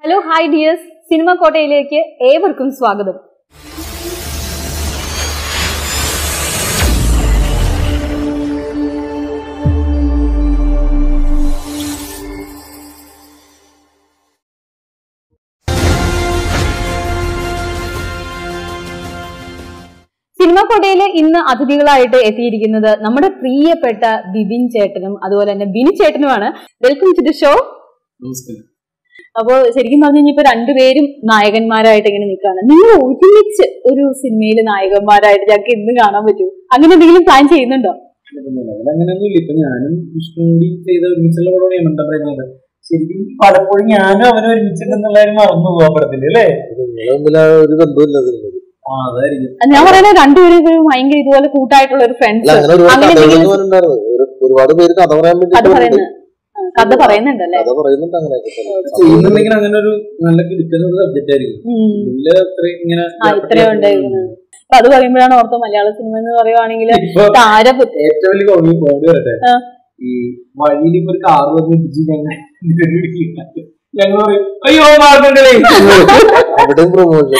Hello hi dears cinema കോട്ടയിലേക്ക് ഏവർക്കും സ്വാഗതം സിനിമ കോട്ടയില് ഇന്ന് അതിഥികളായിട്ട് എത്തിയിരിക്കുന്നത് നമ്മുടെ പ്രിയപ്പെട്ട ബിബിൻ ചേട്ടനും അതുപോലെ തന്നെ ബിനി ചേട്ടനുമാണ് വെൽക്കം ടു ദി ഷോ നമസ്കാരം അപ്പോ ശരിക്കും പറഞ്ഞു കഴിഞ്ഞാൽ ഇപ്പൊ രണ്ടുപേരും നായകന്മാരായിട്ട് ഇങ്ങനെ നിൽക്കുകയാണ് നിങ്ങൾ ഒരുമിച്ച് ഒരു സിനിമയിൽ നായകന്മാരായിട്ട് ഞങ്ങൾക്ക് ഇന്ന് കാണാൻ പറ്റൂ അങ്ങനെ എന്തെങ്കിലും പ്ലാൻ ചെയ്യുന്നുണ്ടോ ഇപ്പൊ നിലവിൽ അങ്ങനെയൊന്നുമില്ല ഇപ്പൊ ഞാനും വിഷ്ണു കൂടി ചെയ്ത ഒരുമിച്ചുള്ള പടമാണ് ഞാൻ എന്താ പറയുന്നത് ശരിക്കും പലപ്പോഴും ഞാനും അവനും ഒരുമിച്ചിട്ടുന്നുള്ള കാര്യം മറന്നു പോകാൻ പറ്റത്തില്ല അല്ലേ നിങ്ങള് തമ്മിൽ ആ ഒരു ബന്ധമില്ല അതിനുള്ളത് ആ അതായിരിക്കും ഞാൻ പറയുന്നത് രണ്ടുപേരും ഒരു ഭയങ്കര ഇതുപോലെ കൂട്ടായിട്ടുള്ള ഒരു അല്ല ഫ്രണ്ട്സ് അങ്ങനെ ഒരുപാട് അങ്ങനെ കഥകൾ എന്തെങ്കിലും ഉണ്ടായിരുന്നു ഒരു ഒരുപാട് പേര് കഥ പറയാൻ വേണ്ടി കഥ പറയുന്നത് ആ, കഥ പറയുന്നുണ്ടല്ലേ കഥ പറയുന്നുണ്ട് അങ്ങനെയൊക്കെ തന്നെ. ചെയ്യുന്നുണ്ടെങ്കിൽ അങ്ങനെ ഒരു നല്ല കിടക്കുന്ന ഒരു സബ്ജക്റ്റ് ആയിരിക്കും ഉം. ഇതില് അത്ര ഇങ്ങനെ ആ ഇത്രയും ഉണ്ടായിരുന്നത് അപ്പൊ അത് പറയുമ്പോഴാണ് ഓർത്ത മലയാള സിനിമ എന്ന് പറയുവാണെങ്കിൽ ഇപ്പൊ താര ഏറ്റവും വലിയ കോമഡി കോമഡി വരട്ടെ ആ. ഈ വഴിയിൽ ഇപ്പൊ ഒരു കാർ വന്ന് ഇടിച്ച് ഞങ്ങൾ ഞങ്ങൾ പറയും അയ്യോ മാർഗണ്ടേ അവിടെയും പ്രൊമോഷൻ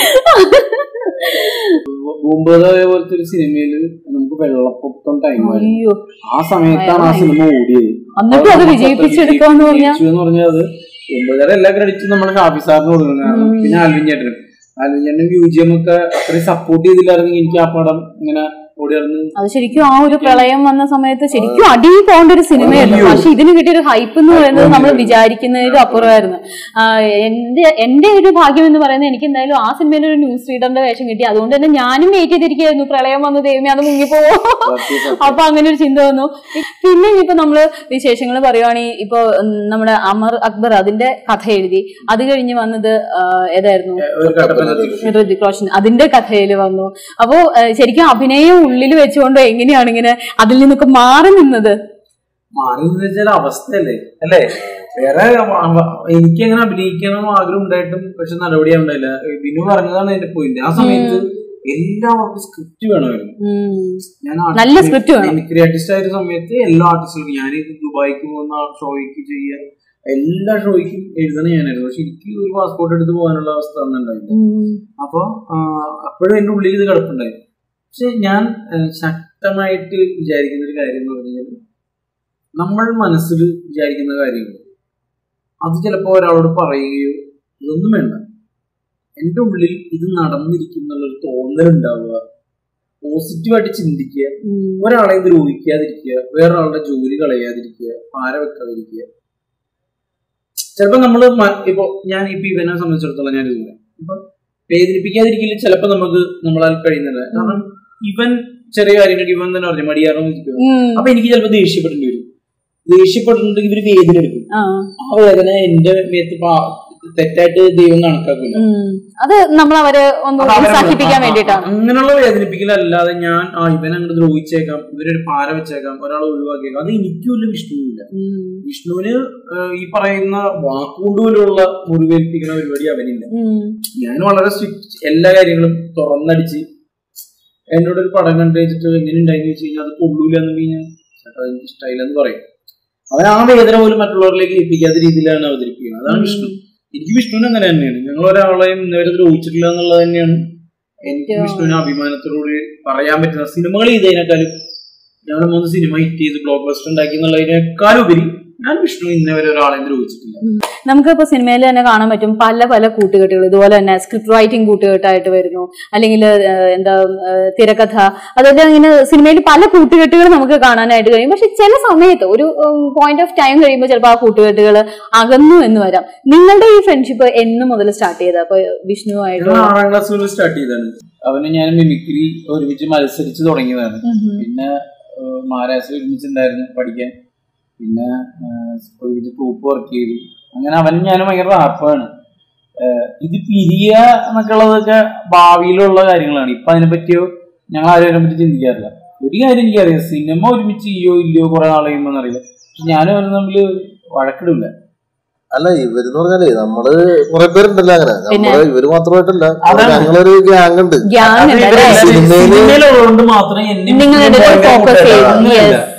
ഭൂമ്പതായ പോലത്തെ ഒരു സിനിമയില് നമുക്ക് വെള്ളപ്പൊക്കം ടൈമായിരുന്നു അയ്യോ ആ സമയത്താണ് ആ സിനിമ ഓടിയത് എന്നിട്ടും അത് വിജയിപ്പിച്ചെടുക്കാന്ന് പറഞ്ഞാൽ വിജയിച്ചു എന്ന് പറഞ്ഞാൽ അത് ഒമ്പതര എല്ലാ ക്രെഡിറ്റും നമ്മൾ ഷാഫി സാറിന് കൊടുക്കണം കാരണം പിന്നെ ആൽവിൻ ചേട്ടനും ആൽവിൻ ചേട്ടനും യു ജി എം ഒക്കെ അത്രയും സപ്പോർട്ട് ചെയ്തില്ലായിരുന്നെങ്കിൽ എനിക്ക് ആ പടം ഇങ്ങനെ ഓടി നടന്ന് അത് ശരിക്കും ആ ഒരു പ്രളയം വന്ന സമയത്ത് ശരിക്കും അടി പോകേണ്ട ഒരു സിനിമയായിരുന്നു അയ്യോ. പക്ഷെ ഇതിന് കിട്ടിയ ഒരു ഹൈപ്പ് എന്ന് പറയുന്നത് നമ്മൾ വിചാരിക്കുന്നതിലും അപ്പുറമായിരുന്നു ആ, എന്റെ എന്റെ ഒരു ഭാഗ്യം എന്ന് പറയുന്നത് എനിക്ക് എന്തായാലും ആ സിനിമയിൽ ഒരു ന്യൂസ് റീഡറിന്റെ വേഷം കിട്ടി അതുകൊണ്ട് തന്നെ ഞാനും വെയിറ്റ് ചെയ്തിരിക്കുകയായിരുന്നു പ്രളയം വന്ന് ദൈവമേ അത് മുങ്ങിപ്പോവോ അപ്പൊ അങ്ങനെ ഒരു ചിന്ത വന്നു പിന്നെ ഇനിയിപ്പോ നമ്മള് വിശേഷങ്ങൾ പറയുവാണെങ്കിൽ ഇപ്പൊ ഉം, നമ്മുടെ അമർ അക്ബർ അതിന്റെ കഥ എഴുതി അത് കഴിഞ്ഞ് വന്നത് ആ, ഏതായിരുന്നു ഒരു ഘട്ടത്തിൽ ഋതിക് റോഷൻ അതിന്റെ കഥയിൽ വന്നു അപ്പോ ഏഹ്, ശരിക്കും അഭിനയം ഉള്ളിൽ വെച്ചുകൊണ്ട് എങ്ങനെയാണ് ഇങ്ങനെ അതിൽ നിന്നൊക്കെ മാറി നിന്നത് മാറി എന്ന് വെച്ചാൽ അവസ്ഥയല്ലേ അല്ലേ വേറെ എനിക്ക് അങ്ങനെ അഭിനയിക്കണം ആഗ്രഹം ഉണ്ടായിട്ടും പക്ഷെ നടപടി ഉണ്ടായില്ല ബിനു പറഞ്ഞതാണ് എന്റെ പോയിന്റ് ആ സമയത്ത് എല്ലാവർക്കും സ്ക്രിപ്റ്റ് വേണമായിരുന്നു ഞാൻ നല്ല script വേണം. മിമിക്രി ആർട്ടിസ്റ്റ് ആയ സമയത്ത് എല്ലാ ആർട്ടിസ്റ്റുകൾക്കും ഞാൻ ദുബായിക്ക് പോകുന്ന ഷോയ്ക്ക് ചെയ്യാൻ എല്ലാ ഷോയ്ക്കും എഴുതണ ഞാനായിരുന്നു പക്ഷെ എനിക്ക് ഒരു പാസ്പോർട്ട് എടുത്ത് പോകാനുള്ള അവസ്ഥ അന്ന് ഉണ്ടായില്ല അപ്പൊ അപ്പോഴും എന്റെ ഉള്ളിൽ ഇത് കിടപ്പുണ്ടായി പക്ഷെ ഞാൻ ആ, ശക്തമായിട്ട് വിചാരിക്കുന്ന ഒരു കാര്യം എന്ന് പറഞ്ഞു കഴിഞ്ഞാൽ നമ്മൾ മനസ്സിൽ വിചാരിക്കുന്ന കാര്യങ്ങൾ അത് ചിലപ്പോൾ ഒരാളോട് പറയുകയോ ഇതൊന്നും വേണ്ട എൻ്റെ ഉള്ളിൽ ഇത് നടന്നിരിക്കും എന്നുള്ളൊരു തോന്നൽ ഉണ്ടാവുക പോസിറ്റീവായിട്ട് ചിന്തിക്കുക ഒരാളെ ദ്രോഹിക്കാതിരിക്കുക വേറൊരാളുടെ ജോലി കളയാതിരിക്കുക പാര വെക്കാതിരിക്കുക ചിലപ്പോൾ നമ്മൾ ഇപ്പൊ ഞാൻ ഇപ്പൊ ഇവനെ സംബന്ധിച്ചിടത്തോളം ഞാൻ ഇത് പറയാം ഇപ്പൊ വേദനിപ്പിക്കാതിരിക്കില്ല ചിലപ്പോൾ നമുക്ക് നമ്മളാൽ കഴിയുന്നില്ല കാരണം ഇവൻ ചെറിയ കാര്യങ്ങൾക്ക് ഇവൻ തന്നെ പറഞ്ഞു മടിയാറോ അപ്പൊ എനിക്ക് ചിലപ്പോൾ ദേഷ്യപ്പെടേണ്ടി വരും ദേഷ്യപ്പെട്ടിട്ടുണ്ടെങ്കിൽ ഇവര് വേദന എടുക്കും ആ ആ വേദന എന്റെ മേത്ത് പാ- തെറ്റായിട്ട് ദൈവം കണക്കാക്കൂല ഉം. അത് നമ്മൾ അവരെ ഒന്ന് അപ്പൊ അവരെ- ഉത്സാഹിപ്പിക്കാൻ ആ, ആ, വേണ്ടിയിട്ടാണ് അങ്ങനെയുള്ള വേദനിപ്പിക്കലല്ലാതെ ഞാൻ ആ ഇവനെ അങ്ങോട്ട് ദ്രോഹിച്ചേക്കാം ഇവരൊരു പാര വെച്ചേക്കാം ഒരാളെ ഒഴിവാക്കിയേക്കാം അത് എനിക്കുമില്ല വിഷ്ണുവില്ല ഉം. വിഷ്ണുവിന് ആ, ഈ പറയുന്ന വാക്കുകൊണ്ട് പോലുള്ള മുറിവേൽപ്പിക്കുന്ന പരിപാടി അവനില്ല ഉം. ഞാൻ വളരെ സ്ട്രിക്റ്റ് എല്ലാ കാര്യങ്ങളും തുറന്നടിച്ച് എന്നോട് ഒരു പടം കണ്ടു വെച്ചിട്ട് എങ്ങനെ ഉണ്ടായി വെച്ച് കഴിഞ്ഞാൽ അത് കൊള്ളൂല എന്ന് ഞാൻ ചേട്ടാ എനിക്ക് ഇഷ്ടമായില്ല എന്ന് പറയും അവൻ ആ വേദന പോലും മറ്റുള്ളവരിലേക്ക് ഏൽപ്പിക്കാത്ത രീതിയിലാണ് അവതരിപ്പിക്കുന്നത് അതാണ് വിഷ്ണു എനിക്ക് വിഷ്ണുവിന് അങ്ങനെ തന്നെയാണ് ഞങ്ങൾ ഒരാളെയും ഇന്നവരെ ദ്രോഹിച്ചിട്ടില്ല എന്നുള്ളത് തന്നെയാണ് എനിക്ക് വിഷ്ണുവിന് അഭിമാനത്തോടുകൂടി പറയാൻ പറ്റുന്ന സിനിമകൾ ചെയ്തതിനേക്കാളും ഞങ്ങൾ മൂന്ന് സിനിമ ഹിറ്റ് ചെയ്ത് ബ്ലോക്ക് ബസ്റ്റർ ഉണ്ടാക്കി എന്നുള്ളതിനേക്കാൾ ഉപരി ഞാൻ വിഷ്ണു ഇന്നവരെ ഒരാളെയും ദ്രോഹിച്ചിട്ടില്ല നമുക്കിപ്പോ സിനിമയിൽ തന്നെ കാണാൻ പറ്റും പല പല കൂട്ടുകെട്ടുകൾ ഇതുപോലെ തന്നെ സ്ക്രിപ്റ്റ് റൈറ്റിംഗ് കൂട്ടുകെട്ടായിട്ട് വരുന്നു അല്ലെങ്കിൽ എന്താ ഏഹ്, തിരക്കഥ അതായത് ഇങ്ങനെ സിനിമയിൽ പല കൂട്ടുകെട്ടുകൾ നമുക്ക് കാണാനായിട്ട് കഴിയും പക്ഷെ ചില സമയത്ത് ഒരു പോയിന്റ് ഓഫ് ടൈം കഴിയുമ്പോൾ ചിലപ്പോൾ ആ കൂട്ടുകെട്ടുകൾ അകന്നു എന്ന് വരാം നിങ്ങളുടെ ഈ ഫ്രണ്ട്ഷിപ്പ് എന്ന് മുതൽ സ്റ്റാർട്ട് ചെയ്ത അപ്പൊ വിഷ്ണുവായിട്ട് ഞങ്ങൾ ആറാം ക്ലാസ് മുതൽ സ്റ്റാർട്ട് ചെയ്തതാണ് അവന് ഞാൻ മിമിക്രി ഒരുമിച്ച് മത്സരിച്ച് തുടങ്ങിയതാണ് പിന്നെ മഹാരാഷ്ട്ര ഒരുമിച്ചുണ്ടായിരുന്നു പഠിക്കാൻ പിന്നെ ഏഹ്, ഒരുമിച്ച് ട്രൂപ്പ് വർക്ക് ചെയ്തു അങ്ങനെ അവൻ ഞാനും ഭയങ്കര റാപ്പാണ് ഇത് പിരിയ എന്നൊക്കെ ഉള്ളതൊക്കെ ഭാവിയിലുള്ള കാര്യങ്ങളാണ് ഇപ്പൊ അതിനെ പറ്റിയോ ഞങ്ങൾ ആരും അതിനെ പറ്റി ചിന്തിക്കാറില്ല ഒരു കാര്യം എനിക്കറിയാം സിനിമ ഒരുമിച്ച് ചെയ്യോ ഇല്ലയോ കുറെ നാൾ കഴിയുമ്പോൾ അറിയില്ല പക്ഷെ ഞാനും അവനും തമ്മിൽ വഴക്കിടില്ല അല്ല ഇവരെന്ന് പറഞ്ഞാലേ നമ്മള് കുറെ പേരുണ്ടല്ലോ അങ്ങനെ പിന്നെ? നമ്മള് ഇവര് മാത്രമായിട്ടല്ല അതാണ്. ഞങ്ങളൊരു ഗ്യാങ് ഉണ്ട് ഗ്യാങ് ഉണ്ട് അല്ലേ സിനിമയില് സിനിമയിലുള്ളതുകൊണ്ട് മാത്രമേ എന്നെ നിങ്ങളുടെ ഭയങ്കര ഫോക്കസ് കൂട്ടുകാരാണ്. ചെയ്യും അങ്ങനെയല്ല. യെസ്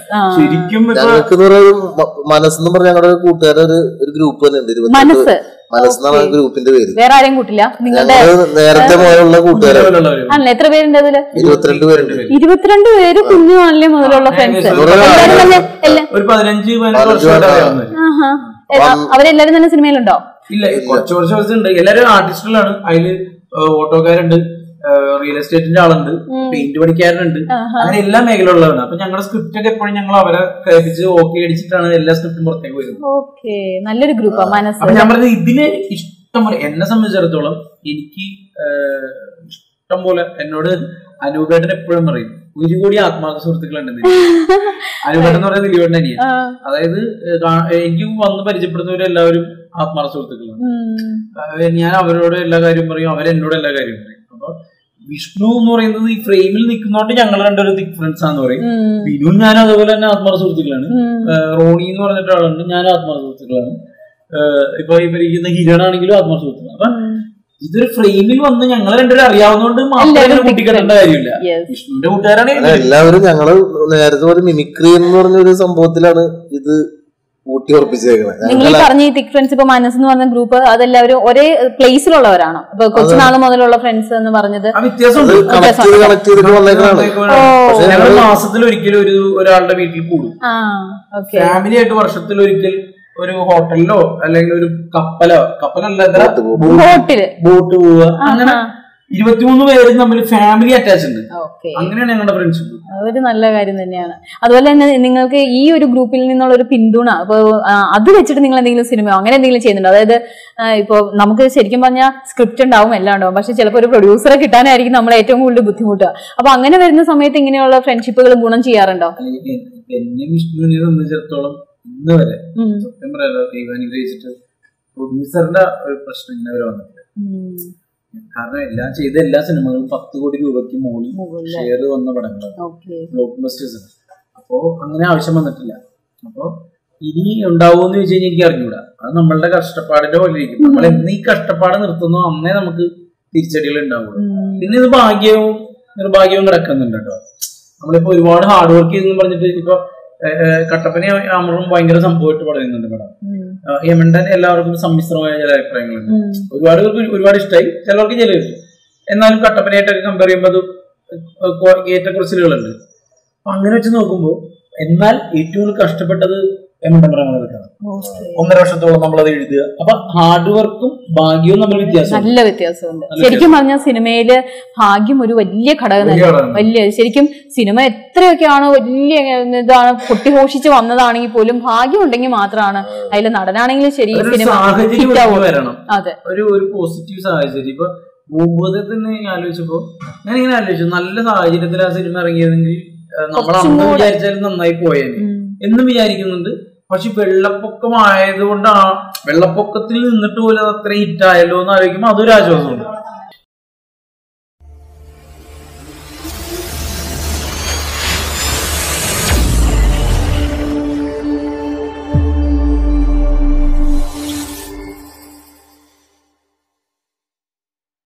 ആ. ശരിക്കും ഇപ്പൊ ഞങ്ങൾക്ക് എന്ന് പറയുന്നത് മ- മനസ്സെന്ന് പറഞ്ഞ ഞങ്ങളുടെ ഒരു കൂട്ടുകാരുടെ ഒരു ഒരു ഗ്രൂപ്പ് തന്നെ ഉണ്ട് ഇരുപത്തെട്ട് മനസ്സ് മനസ്സെന്നാണ് ആ ഗ്രൂപ്പിന്റെ പേര് വേറെ ആരെയും കൂട്ടില്ല നിങ്ങളുടെ ഞങ്ങള് നേരത്തെ മുതലുള്ള കൂട്ടുകാരാണ് ലെവലുള്ളവര്. ആണല്ലോ എത്ര പേരുണ്ട് അതില് ഇരുപത്തിരണ്ട് പേരുണ്ട് ഇരുപത്തിരണ്ട് പേര് കുഞ്ഞു നാളിലെ മുതലുള്ള ഫ്രണ്ട്സ് എല്ലാവരും തന്നെ എല്ലാ- ഒരു പതിനഞ്ച് പതിനഞ്ച് പതിനഞ്ച് വർഷമായിട്ട് വർഷം. അറിയാവുന്നവര് ആഹാ. എല്ലാ- അവരെല്ലാരും തന്നെ സിനിമയിലുണ്ടോ ഇല്ല കുറച്ച് കുറച്ച് ദിവസം എല്ലാരും ആർട്ടിസ്റ്റുകളാണ് അതില് ഓട്ടോക്കാരുണ്ട് റിയൽ എസ്റ്റേറ്റിന്റെ ആളുണ്ട് പെയിന്റ് പഠിക്കാരനുണ്ട് അങ്ങനെ എല്ലാ മേഖലയുള്ളവരാണ് അപ്പൊ ഞങ്ങളുടെ സ്ക്രിപ്റ്റ് ഒക്കെ എപ്പോഴും ഞങ്ങൾ അവരെ കേൾപ്പിച്ച് ഓക്കെ അടിച്ചിട്ടാണ് എല്ലാ സ്ക്രിപ്റ്റും പുറത്തേക്ക് വരുന്നത് ഓക്കെ നല്ലൊരു ഗ്രൂപ്പാ മനസ്സ് അപ്പൊ ഞാൻ പറഞ്ഞത് ഇതിന് ഇഷ്ടം പോലെ എന്നെ സംബന്ധിച്ചിടത്തോളം എനിക്ക് ഏഹ്, ഇഷ്ടം പോലെ എന്നോട് അനൂപേട്ടൻ എപ്പോഴും പറയും ഒരു കോടി ആത്മാർത്ഥ സുഹൃത്തുക്കളുണ്ടെന്ന് അനൂപേട്ടൻ എന്ന് പറയുന്നത് ദിലീപേട്ടൻ അനിയൻ ആ, അതായത് ഏഹ്, കാ- എനിക്ക് വന്ന് പരിചയപ്പെടുന്നവരെല്ലാവരും ആത്മാർത്ഥ സുഹൃത്തുക്കളാണ് ഉം. അഹ് ഞാൻ അവരോട് എല്ലാ കാര്യവും പറയും അവരെന്നോട് എല്ലാ കാര്യവും പറയും അപ്പൊ വിഷ്ണു എന്ന് പറയുന്നത് ഈ ഫ്രെയിമിൽ നിൽക്കുന്നോണ്ട് ഞങ്ങൾ രണ്ടൊരു തിക് ഫ്രണ്ട്സ് ആണെന്ന് പറയും ഉം. വിനു ഞാൻ അതുപോലെ തന്നെ ആത്മാർത്ഥ സുഹൃത്തുക്കളാണ് ഉം. ഏഹ് റോണി എന്ന് പറഞ്ഞിട്ട് ആളുണ്ട് ഞാൻ ആത്മാർത്ഥ സുഹൃത്തുക്കളാണ് ഏഹ് ഇപ്പൊ ഈ ഭരിക്കുന്ന ഹിരണാണെങ്കിലും ആത്മാർത്ഥ സുഹൃത്തുക്കളാണ് അപ്പൊ ഇതൊരു ഫ്രെയിമിൽ വന്ന് ഞങ്ങൾ രണ്ടുപേരും അറിയാവുന്നതുകൊണ്ട് മാത്രം എല്ലാവരും ഇങ്ങനെ കൂട്ടിക്കെട്ടേണ്ട കാര്യമില്ല Yes. വിഷ്ണുവിന്റെ കൂട്ടുകാരാണ് അങ്ങനെ എല്ലാവരും ഞങ്ങള് നേരത്തെ ഒരു മിമിക്രി എന്ന് പറഞ്ഞ ഒരു സംഭവത്തിലാണ് ഇത് ഊട്ടി ഉറപ്പിച്ചേക്കണത് നിങ്ങൾ ഈ ഞങ്ങൾ പറഞ്ഞ ഈ തിക് ഫ്രണ്ട്സ് ഇപ്പൊ മനസ്സ് എന്ന് പറഞ്ഞ ഗ്രൂപ്പ് അതെല്ലാവരും ഒരേ പ്ലേസിലുള്ളവരാണ് ഇപ്പൊ കൊച്ചുനാള് മുതലുള്ള ഫ്രണ്ട്സ് എന്ന് പറഞ്ഞത് ആ വ്യത്യാസമുണ്ട് കണക്ട് ചെയ്ത് കണക്ട് ചെയ്തിട്ട് വന്നേക്കണാണ് പക്ഷെ ഞങ്ങൾ മാസത്തിൽ ഒരിക്കൽ ഒരു ഒരാളുടെ വീട്ടിൽ കൂടും ആ ഓക്കെ ഫാമിലി ആയിട്ട് വർഷത്തിൽ ഒരിക്കൽ ഒരു ഹോട്ടലിലോ അല്ലെങ്കിൽ ഒരു കപ്പലോ കപ്പലല്ല എന്താ ബോട്ടില് ബോട്ട് പോവുക അങ്ങനെ ഇരുപത്തിമൂന്ന് പേര് തമ്മിൽ ഫാമിലി അറ്റാച്ച് ഉണ്ട് ഓക്കെ അങ്ങനെയാണ് ഞങ്ങളുടെ ഫ്രണ്ട്ഷിപ്പ് അതൊരു നല്ല കാര്യം തന്നെയാണ് അതുപോലെ തന്നെ നിങ്ങൾക്ക് ഈ ഒരു ഗ്രൂപ്പിൽ നിന്നുള്ള ഒരു പിന്തുണ ഇപ്പൊ ആ, അത് വെച്ചിട്ട് നിങ്ങൾ എന്തെങ്കിലും സിനിമയോ അങ്ങനെ എന്തെങ്കിലും ചെയ്യുന്നുണ്ടോ അതായത് ആ, ഇപ്പൊ നമുക്ക് ശരിക്കും പറഞ്ഞാൽ സ്ക്രിപ്റ്റ് ഉണ്ടാവും എല്ലാം ഉണ്ടാവും പക്ഷെ ചിലപ്പോൾ ഒരു പ്രൊഡ്യൂസറെ കിട്ടാനായിരിക്കും നമ്മൾ ഏറ്റവും കൂടുതൽ ബുദ്ധിമുട്ടുക അപ്പൊ അങ്ങനെ വരുന്ന സമയത്ത് ഇങ്ങനെയുള്ള ഫ്രണ്ട്ഷിപ്പുകൾ ഗുണം ചെയ്യാറുണ്ടോ അല്ലെങ്കിൽ എന്നെ വിഷ്ണുവിനെ സംബന്ധിച്ചിടത്തോളം ഇന്ന് വരെ ഉം. സത്യം പറയാലോ ദൈവം അനുഗ്രഹിച്ചിട്ട് പ്രൊഡ്യൂസറിന്റെ ഒരു പ്രശ്നം ഇങ്ങനെ വരെ വന്നിട്ടില്ല ഉം. കാരണം എല്ലാം ചെയ്ത എല്ലാ സിനിമകളും പത്ത് കോടി രൂപയ്ക്ക് മുകളിൽ മുകളില്. ഷെയർ വന്ന പടങ്ങളാണ് ഓക്കെ ബ്ലോക്ക് ബസ്റ്റേഴ്സ് അപ്പോ അങ്ങനെ ആവശ്യം വന്നിട്ടില്ല അപ്പോ ഇനി ഉണ്ടാവുമെന്ന് ചോദിച്ചു കഴിഞ്ഞാൽ എനിക്ക് അറിഞ്ഞൂടാ അത് നമ്മളുടെ കഷ്ടപ്പാടിന്റെ പോലെ ഇരിക്കും നമ്മൾ എന്ന് ഈ കഷ്ടപ്പാട് നിർത്തുന്നോ അന്നേ നമുക്ക് തിരിച്ചടികൾ ഉണ്ടാവുള്ളൂ പിന്നെ ഇത് ഭാഗ്യവും നിർഭാഗ്യവും കിടക്കുന്നുണ്ട് കേട്ടോ നമ്മളിപ്പോ ഒരുപാട് ഹാർഡ് വർക്ക് ചെയ്തെന്ന് പറഞ്ഞിട്ട് ഇപ്പൊ ഏഹ്, ഏഹ്, കട്ടപ്പന അമറും ഭയങ്കര സംഭവമായിട്ട് പറയുന്നുണ്ട് പടം ഏഹ്, യമണ്ടൻ എല്ലാവർക്കും സമ്മിശ്രമായ ചില അഭിപ്രായങ്ങളുണ്ട് ഒരുപാട് പേർക്ക് ഒരുപാട് ഇഷ്ടമായി ചിലർക്ക് ചില എന്നാലും കട്ടപ്പനയായിട്ടൊക്കെ കമ്പയർ ചെയ്യുമ്പോൾ അത് കൊ- ഏറ്റക്കുറച്ചിലുകളുണ്ട് അപ്പൊ അങ്ങനെ വെച്ച് നോക്കുമ്പോൾ എന്നാൽ ഏറ്റവും കൂടുതൽ കഷ്ടപ്പെട്ടത് എമ്മണ്ടൻ പ്രേമകർക്കാണ് ഒന്നര വർഷത്തോളം നമ്മൾ അത് എഴുതുക അപ്പൊ ഹാർഡ് വർക്കും ഭാഗ്യവും നമ്മൾ വ്യത്യാസം നല്ല വ്യത്യാസമുണ്ട് ശരിക്കും പറഞ്ഞാൽ സിനിമയില് ഭാഗ്യം ഒരു വലിയ ഘടകം വലിയ തന്നെ ഘടകം. വലിയ ശരിക്കും സിനിമ എത്രയൊക്കെയാണോ വലിയ ഇതാണ് പൊട്ടിഘോഷിച്ച് വന്നതാണെങ്കിൽ പോലും ഭാഗ്യം ഉണ്ടെങ്കിൽ മാത്രമാണ് അതിൽ നടനാണെങ്കിലും ശരി ഒരു സിനിമ സാഹചര്യം hit ഒരുക്കി ആവുള്ളൂ. വരണം അതെ ഒരു ഒരു പോസിറ്റീവ് സാഹചര്യം ഇപ്പൊ ഭൂഭൂതത്തെ തന്നെ ഞാൻ ആലോചിച്ചപ്പോ ഞാൻ ഇങ്ങനെ ആലോചിച്ചു നല്ല സാഹചര്യത്തിൽ ആ സിനിമ ഇറങ്ങിയതെങ്കിൽ ഏഹ്, നമ്മൾ കുറച്ചും അന്ന് കൂടെ- വിചാരിച്ചാലും നന്നായി പോയേനെ ഉം. എന്നും വിചാരിക്കുന്നുണ്ട് പക്ഷെ വെള്ളപ്പൊക്കം ആയതുകൊണ്ട് ആ വെള്ളപ്പൊക്കത്തിൽ നിന്നിട്ട് പോലും അത് അത്ര ഹിറ്റ് ആയല്ലോ എന്ന് ആലോചിക്കുമ്പോൾ അതൊരു ആശ്വാസമുണ്ട്